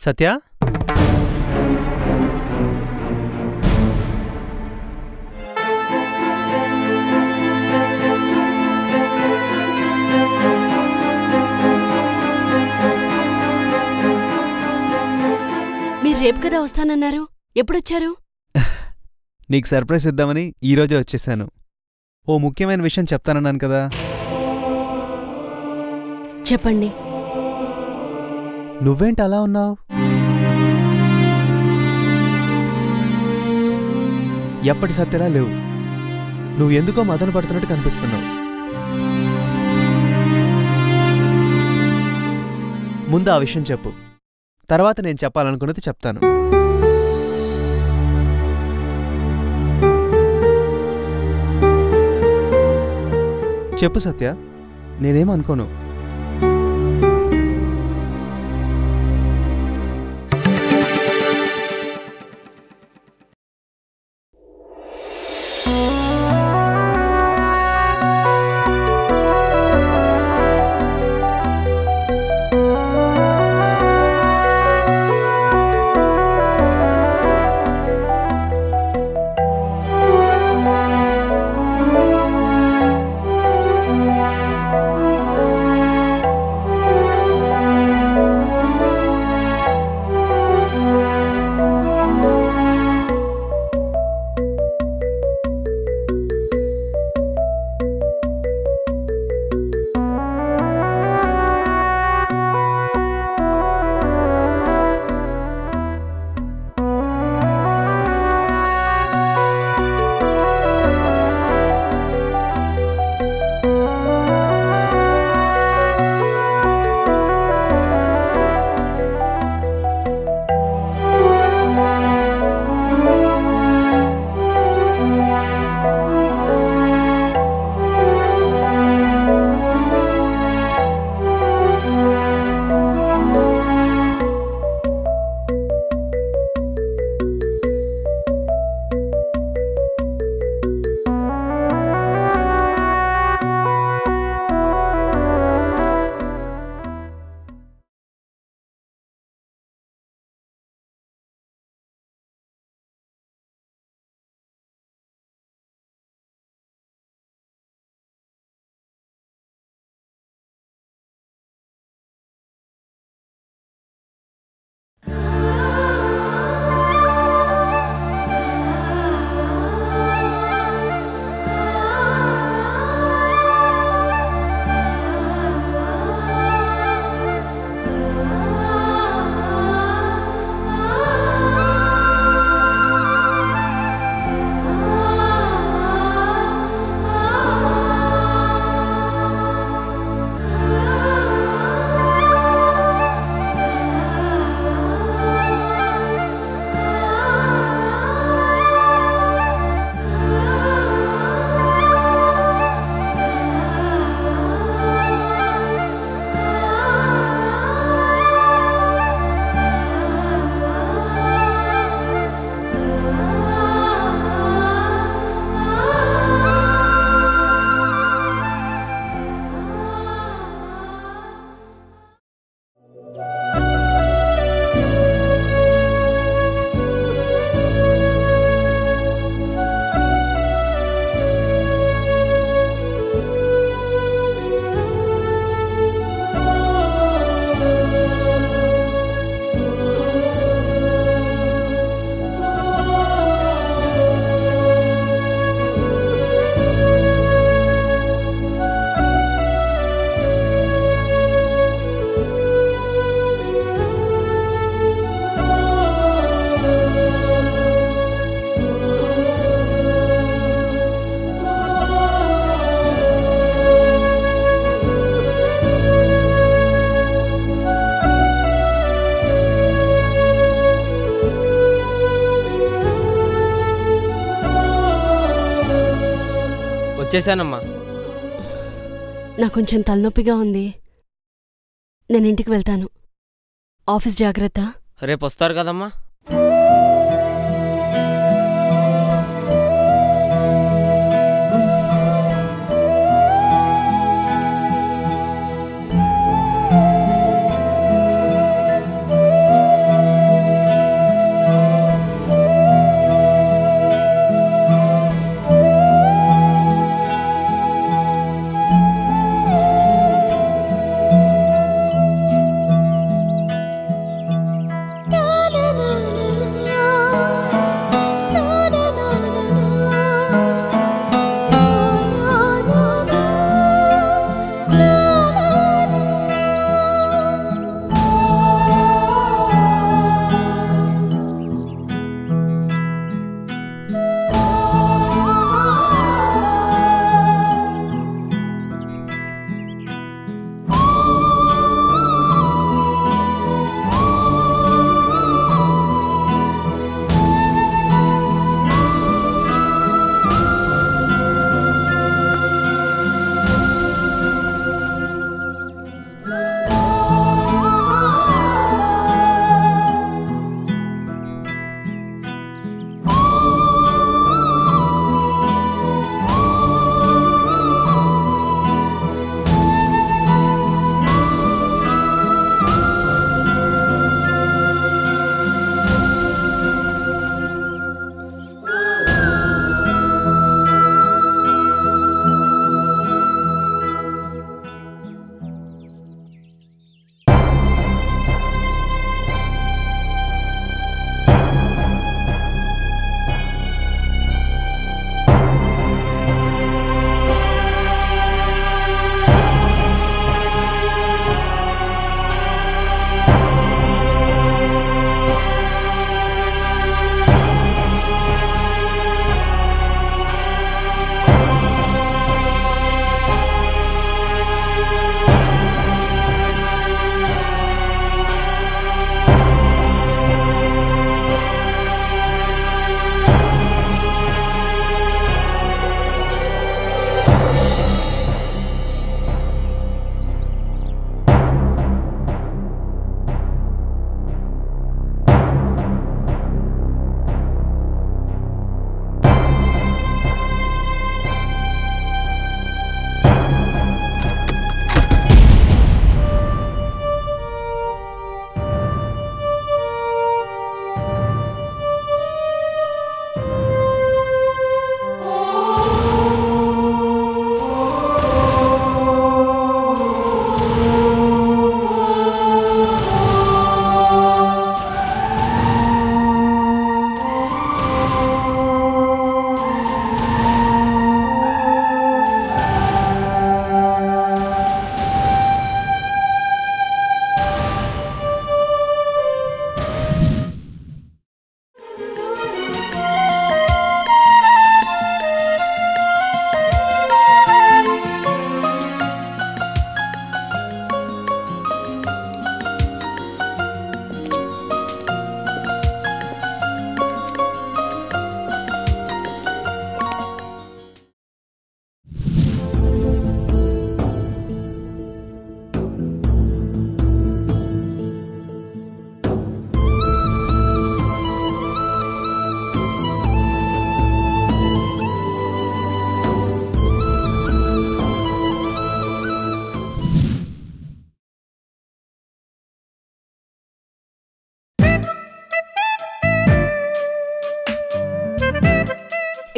సత్య మీరు రేపు కదా వస్తానన్నారు ఎప్పుడొచ్చారు నీకు సర్ప్రైజ్ ఇద్దామని ఈరోజే వచ్చేసాను ఓ ముఖ్యమైన విషయం చెప్తానన్నాను కదా చెప్పండి నువ్వేంటి అలా ఉన్నావు ఎప్పటి సత్యలా లేవు నువ్వు ఎందుకో మదన పడుతున్నట్టు కనిపిస్తున్నావు ముందు ఆ విషయం చెప్పు తర్వాత నేను చెప్పాలనుకున్నది చెప్తాను చెప్పు సత్య నేనేమనుకోను వచ్చేసానమ్మా నాకు కొంచెం తలనొప్పిగా ఉంది నేను ఇంటికి వెళ్తాను ఆఫీస్ జాగ్రత్త రేపు వస్తారు కదమ్మా ఆ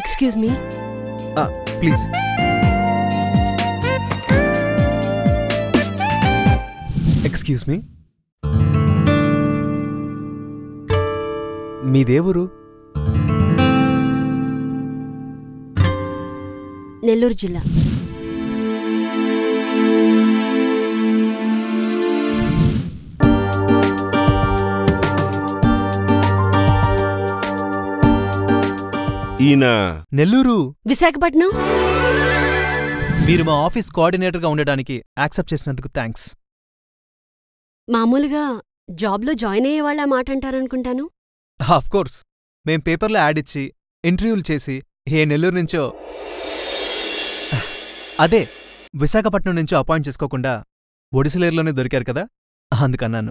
excuse me please excuse me మీదేవురు నెల్లూరు జిల్లా ఈయన నెల్లూరు విశాఖపట్నం మీరు మా ఆఫీస్ కోఆర్డినేటర్గా ఉండడానికి యాక్సెప్ట్ చేసినందుకు థ్యాంక్స్ మామూలుగా జాబ్లో జాయిన్ అయ్యే వాళ్ళ మాట అంటారనుకుంటాను ఆఫ్ కోర్స్ మేం పేపర్లో యాడ్ ఇచ్చి ఇంటర్వ్యూలు చేసి ఏ నెల్లూరు నుంచో అదే విశాఖపట్నం నుంచో అపాయింట్ చేసుకోకుండా ఒడిసిలేరులోనే దొరికారు కదా అందుకన్నాను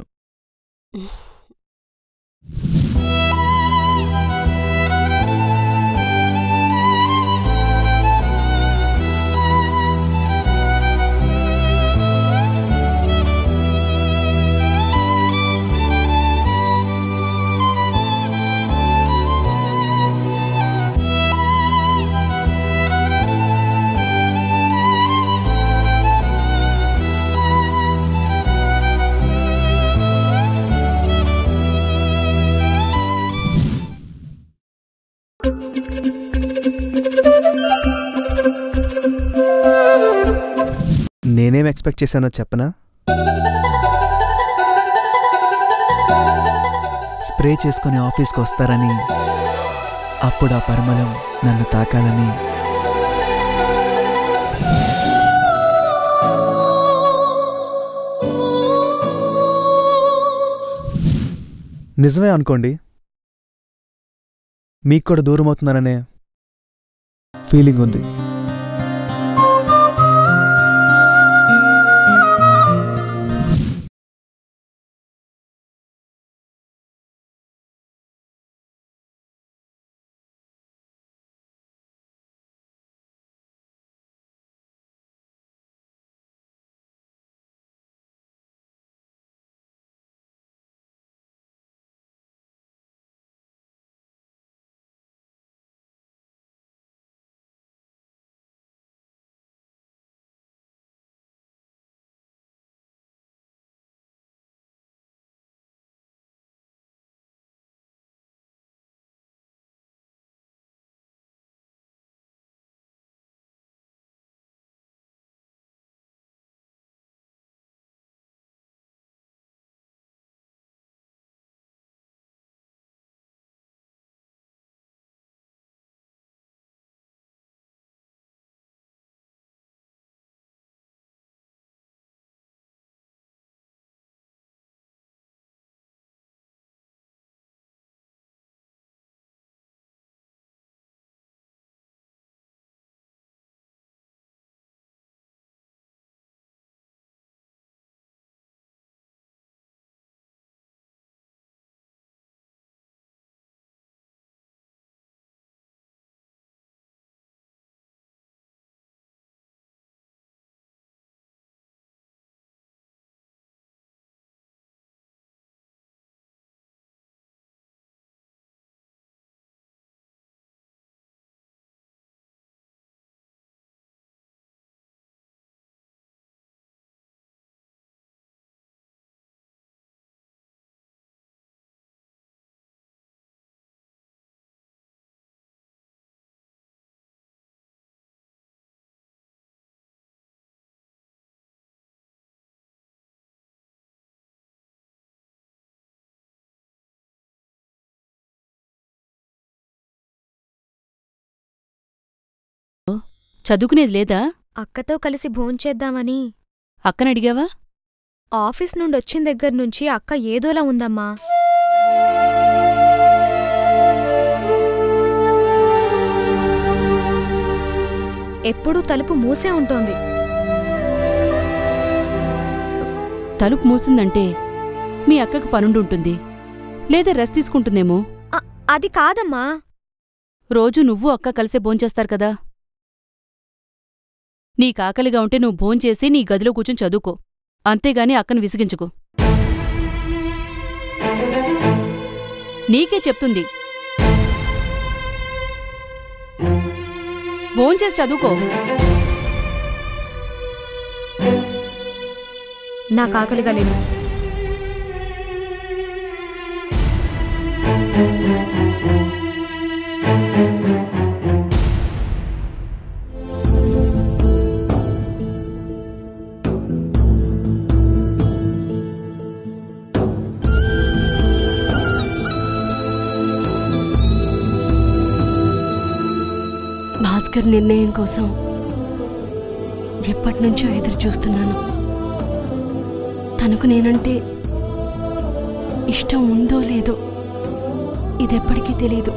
నేనేం ఎక్స్పెక్ట్ చేశానో చెప్పనా స్ప్రే చేసుకుని ఆఫీస్కి వస్తారని అప్పుడు ఆ పరిమళం నన్ను తాకాలని నిజమే అనుకోండి మీకు కూడా దూరం అవుతున్నారనే ఫీలింగ్ ఉంది చదువుకునేది లేదా అక్కతో కలిసి భోంచేద్దామని అక్కనడిగావా ఆఫీస్ నుండొచ్చిన దగ్గర్నుంచి అక్క ఏదోలా ఉందమ్మా ఎప్పుడూ తలుపు మూసే ఉంటోంది తలుపు మూసిందంటే మీ అక్కకు పనుండుంటుంది లేదా రెస్ట్ తీసుకుంటుందేమో అ- అది కాదమ్మా రోజు నువ్వు అక్క కలిసే భోంచేస్తారు కదా నీకాకలిగా ఉంటే నువ్వు భోంచేసి నీ గదిలో కూర్చుని చదువుకో అంతేగాని అక్కను విసిగించుకో నీకే చెప్తుంది భోంచేసి చదువుకో నాకు ఆకలిగా లేదు భాస్కర్ నిర్ణయం కోసం ఎప్పటి నుంచో ఎదురు చూస్తున్నాను తనకు నేనంటే ఇష్టం ఉందో లేదో ఇదెప్పటికీ తెలియదు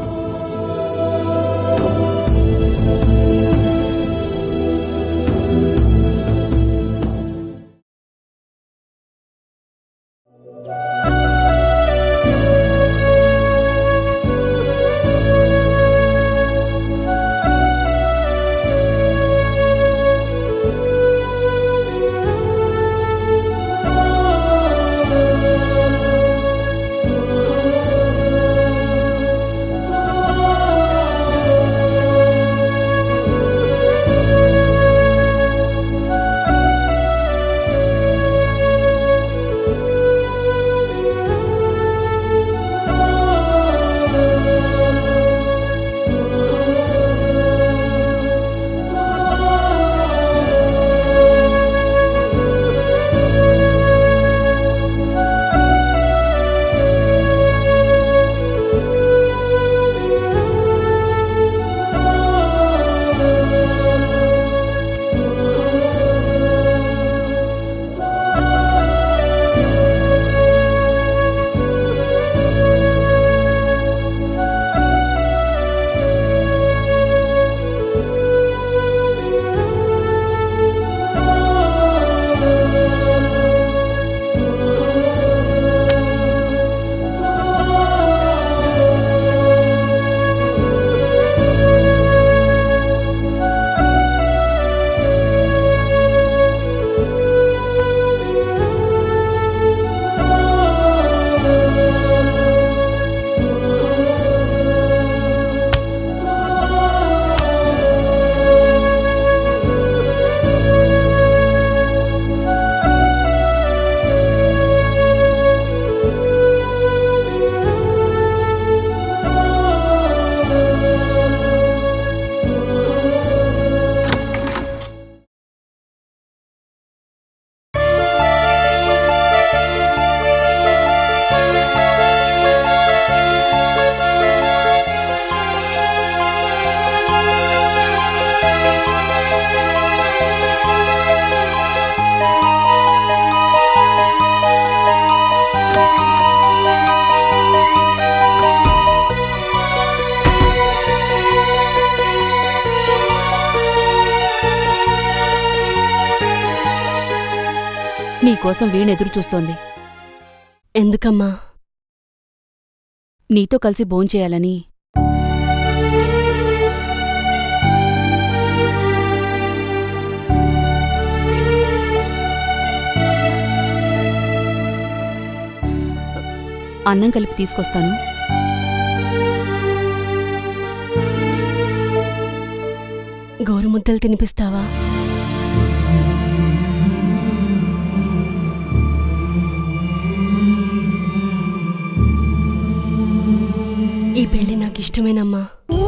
నీకోసం వీణ ఎదురు చూస్తోంది ఎందుకమ్మా నీతో కలిసి భోంచేయాలని అన్నం కలిపి తీసుకొస్తాను గోరుముద్దలు తినిపిస్తావా ఈ పెళ్లి నాకు ఇష్టమేనమ్మా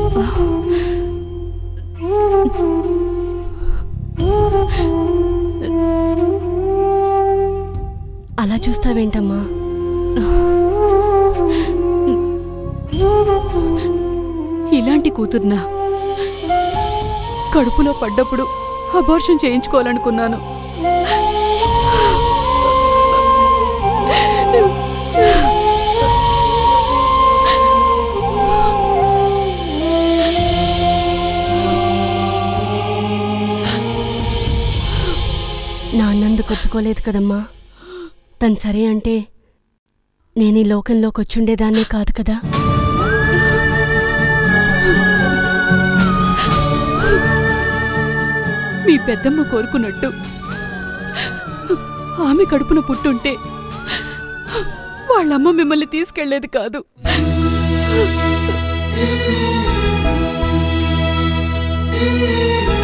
అలా చూస్తావేంటమ్మా ఇలాంటి కూతుర్నా కడుపులో పడ్డప్పుడు అబార్షన్ చేయించుకోవాలనుకున్నాను నాన్నందుకు ఒప్పుకోలేదు కదమ్మా తను సరే అంటే నేను ఈ లోకంలోకి వచ్చుండేదాన్నే కాదు కదా మీ పెద్దమ్మ కోరుకున్నట్టు ఆమె కడుపున పుట్టుంటే వాళ్ళమ్మ మిమ్మల్ని తీసుకెళ్లేది కాదు ఆ